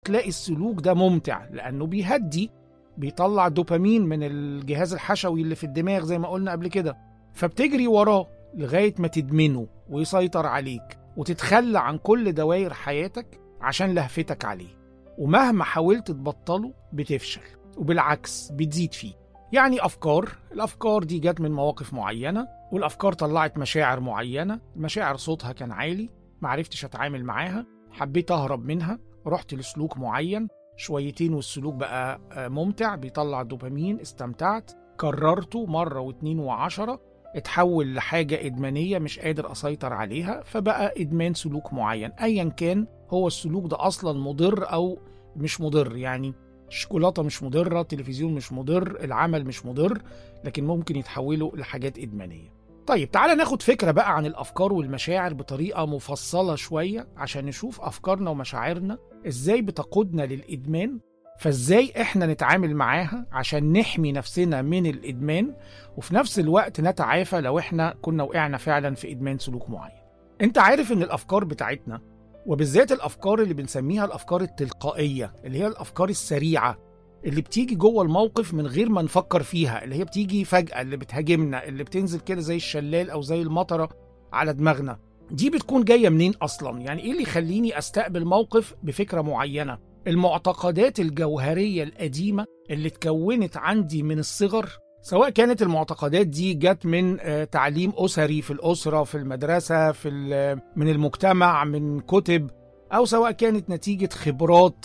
تلاقي السلوك ده ممتع لانه بيهدي بيطلع دوبامين من الجهاز الحشوي اللي في الدماغ زي ما قلنا قبل كده فبتجري وراه لغايه ما تدمنه ويسيطر عليك وتتخلى عن كل دوائر حياتك عشان لهفتك عليه ومهما حاولت تبطله بتفشل وبالعكس بتزيد فيه يعني أفكار الأفكار دي جت من مواقف معينة والأفكار طلعت مشاعر معينة المشاعر صوتها كان عالي معرفتش أتعامل معاها حبيت أهرب منها رحت لسلوك معين شويتين والسلوك بقى ممتع بيطلع دوبامين استمتعت كررته مرة واتنين وعشرة اتحول لحاجة إدمانية مش قادر أسيطر عليها فبقى إدمان سلوك معين أيا كان هو السلوك ده أصلا مضر أو مش مضر يعني الشوكولاتة مش مضرة التلفزيون مش مضر العمل مش مضر لكن ممكن يتحولوا لحاجات إدمانية طيب تعالى ناخد فكرة بقى عن الأفكار والمشاعر بطريقة مفصلة شوية عشان نشوف أفكارنا ومشاعرنا إزاي بتقودنا للإدمان فإزاي إحنا نتعامل معاها عشان نحمي نفسنا من الإدمان وفي نفس الوقت نتعافى لو إحنا كنا وقعنا فعلا في إدمان سلوك معين أنت عارف إن الأفكار بتاعتنا وبالذات الافكار اللي بنسميها الافكار التلقائيه اللي هي الافكار السريعه اللي بتيجي جوه الموقف من غير ما نفكر فيها اللي هي بتيجي فجاه اللي بتهاجمنا اللي بتنزل كده زي الشلال او زي المطره على دماغنا دي بتكون جايه منين اصلا يعني ايه اللي يخليني استقبل موقف بفكره معينه المعتقدات الجوهريه القديمه اللي اتكونت عندي من الصغر سواء كانت المعتقدات دي جت من تعليم اسري في الاسره في المدرسه في من المجتمع من كتب او سواء كانت نتيجه خبرات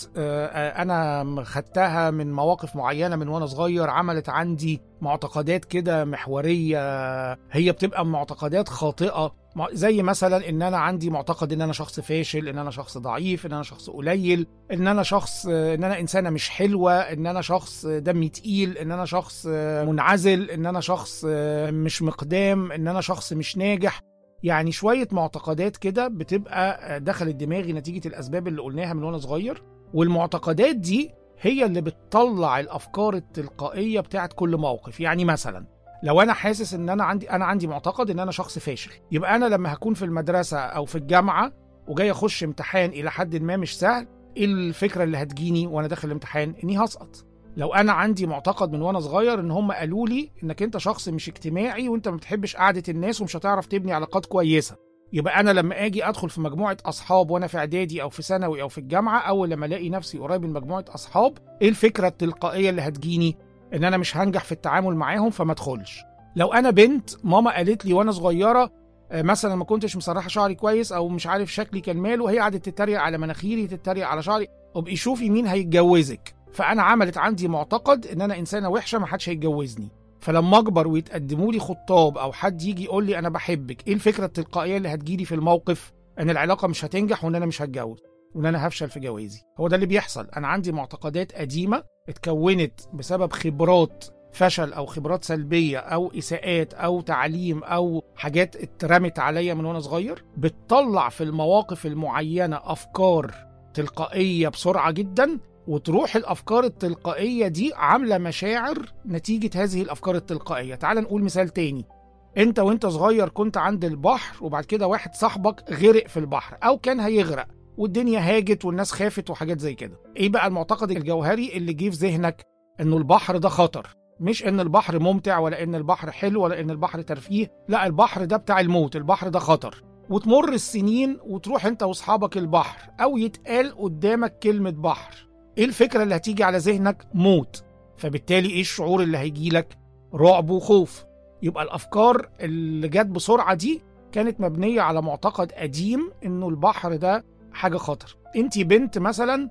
انا خدتها من مواقف معينه من وانا صغير عملت عندي معتقدات كده محوريه هي بتبقى معتقدات خاطئه زي مثلا ان انا عندي معتقد ان انا شخص فاشل ان انا شخص ضعيف ان انا شخص قليل ان انا شخص ان انا انسانه مش حلوه ان انا شخص دمي تقيل ان انا شخص منعزل ان انا شخص مش مقدام ان انا شخص مش ناجح يعني شويه معتقدات كده بتبقى دخلت دماغي نتيجه الاسباب اللي قلناها من وانا صغير والمعتقدات دي هي اللي بتطلع الافكار التلقائيه بتاعت كل موقف يعني مثلا لو انا حاسس ان انا عندي انا عندي معتقد ان انا شخص فاشل يبقى انا لما هكون في المدرسه او في الجامعه وجاي اخش امتحان الى حد ما مش سهل ايه الفكره اللي هتجيني وانا داخل الامتحان اني هسقط لو انا عندي معتقد من وانا صغير ان هم قالوا لي انك انت شخص مش اجتماعي وانت ما بتحبش قعده الناس ومش هتعرف تبني علاقات كويسه يبقى انا لما اجي ادخل في مجموعه اصحاب وانا في اعدادي او في ثانوي او في الجامعه اول لما الاقي نفسي قريب من مجموعه اصحاب ايه الفكره التلقائيه اللي هتجيني ان انا مش هنجح في التعامل معاهم فما ادخلش لو انا بنت ماما قالت لي وانا صغيره مثلا ما كنتش مسرحه شعري كويس او مش عارف شكلي كان ماله وهي قعدت تتريق على مناخيري تتريق على شعري ابقي شوفي مين هيتجوزك فانا عملت عندي معتقد ان انا انسانه وحشه ما حدش هيتجوزني فلما اكبر ويتقدموا لي خطاب او حد يجي يقول لي انا بحبك ايه الفكره التلقائيه اللي هتجيلي في الموقف ان العلاقه مش هتنجح وان انا مش هتجوز وان انا هفشل في جوازي هو ده اللي بيحصل انا عندي معتقدات قديمه اتكونت بسبب خبرات فشل او خبرات سلبيه او اساءات او تعليم او حاجات اترمت عليا من وانا صغير بتطلع في المواقف المعينه افكار تلقائيه بسرعه جدا وتروح الافكار التلقائيه دي عامله مشاعر نتيجه هذه الافكار التلقائيه تعال نقول مثال تاني انت وانت صغير كنت عند البحر وبعد كده واحد صاحبك غرق في البحر او كان هيغرق والدنيا هاجت والناس خافت وحاجات زي كده ايه بقى المعتقد الجوهري اللي جه في ذهنك انه البحر ده خطر مش ان البحر ممتع ولا ان البحر حلو ولا ان البحر ترفيه لا البحر ده بتاع الموت البحر ده خطر وتمر السنين وتروح انت واصحابك البحر او يتقال قدامك كلمه بحر ايه الفكره اللي هتيجي على ذهنك موت فبالتالي ايه الشعور اللي هيجي لك رعب وخوف يبقى الافكار اللي جت بسرعه دي كانت مبنيه على معتقد قديم انه البحر ده حاجه خطر انت بنت مثلا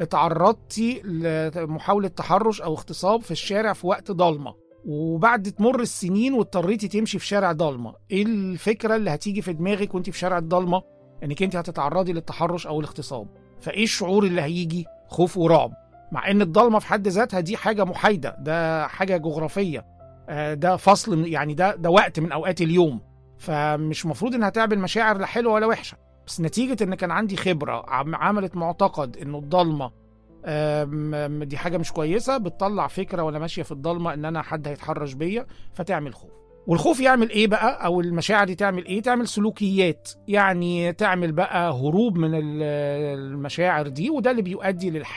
اتعرضتي لمحاولة تحرش أو اغتصاب في الشارع في وقت ضلمة وبعد تمر السنين واضطريتي تمشي في شارع ضلمة ايه الفكرة اللي هتيجي في دماغك وانت في شارع الضلمة انك انت هتتعرضي للتحرش او الاغتصاب فايه الشعور اللي هيجي خوف ورعب مع ان الضلمة في حد ذاتها دي حاجة محايدة ده حاجة جغرافية ده فصل يعني ده ده وقت من اوقات اليوم فمش مفروض انها تعمل مشاعر لا حلوه ولا وحشه بس نتيجة إن كان عندي خبرة عملت معتقد إنه الضلمة دي حاجة مش كويسة بتطلع فكرة وأنا ماشية في الضلمة إن أنا حد هيتحرش بيا فتعمل خوف والخوف يعمل ايه بقى او المشاعر دي تعمل ايه تعمل سلوكيات يعني تعمل بقى هروب من المشاعر دي وده اللي بيؤدي للحياة